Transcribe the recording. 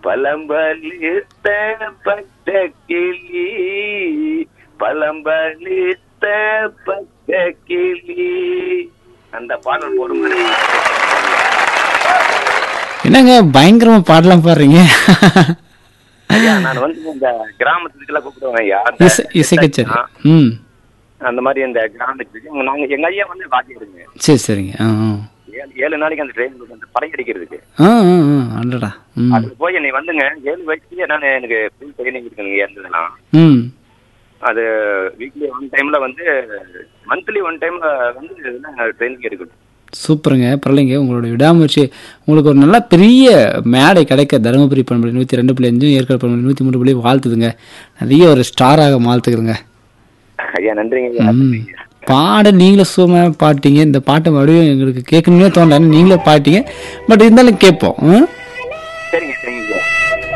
பழம்பலித்த பட்ட கிளி பழம்பலித்த பட்ட கிளி அந்த பாடல் பொறுமனை என்னங்க பயங்கரமா பாடலாம் பாடுறீங்க ஐயா நான் வந்து இந்த கிராமத்துக்குலாம் கூப்பிடுவேன் ஐயா அந்த இசை இசை கச்சேரி ஆ, ம் அந்த மாதிரி இந்த கிராமத்துக்கு நாங்க எங்க ஐயா வந்து வாத்தியாருங்க சரி சரிங்க ஆ ஆ. ஏழு ஏழு நாளைக்கு அந்த ட்ரெயின் அந்த படை அடிக்கிறதுக்கு ஆ ஆ ஆ அடடா ம் அதுக்கு போய் நீ வந்துங்க ஏழு வயசுலயே நான் எனக்கு ஃபுல் ட்ரைனிங் இருக்குங்க இருந்ததுலாம் ம் அது வீக்லி ஒன் டைம்ல வந்து மந்த்லி ஒன் டைம்ல வந்து ட்ரைனிங் இருக்குது சூப்பருங்க பரவாயில்லைங்க உங்களோட விடாமுயற்சி உங்களுக்கு ஒரு நல்ல பெரிய மேடை கிடைக்க தருமபுரி பண்பலை நூற்றி ரெண்டு புள்ளி அஞ்சும் ஏற்காடு பண்பலை நூற்றி மூணு புள்ளி வாழ்த்துதுங்க நிறைய ஒரு ஸ்டாராக வாழ்த்துக்கிறேங்க ஐயா நன்றிங்க ஐயா. ம் பாடல் நீங்களே சுகமாக பாட்டீங்க இந்த பாட்டை மறுபடியும் எங்களுக்கு கேட்கணும்னே தோணல நீங்களே பாட்டீங்க பட் இருந்தாலும் கேட்போம் ம்? சரிங்க சரிங்க ஐயா.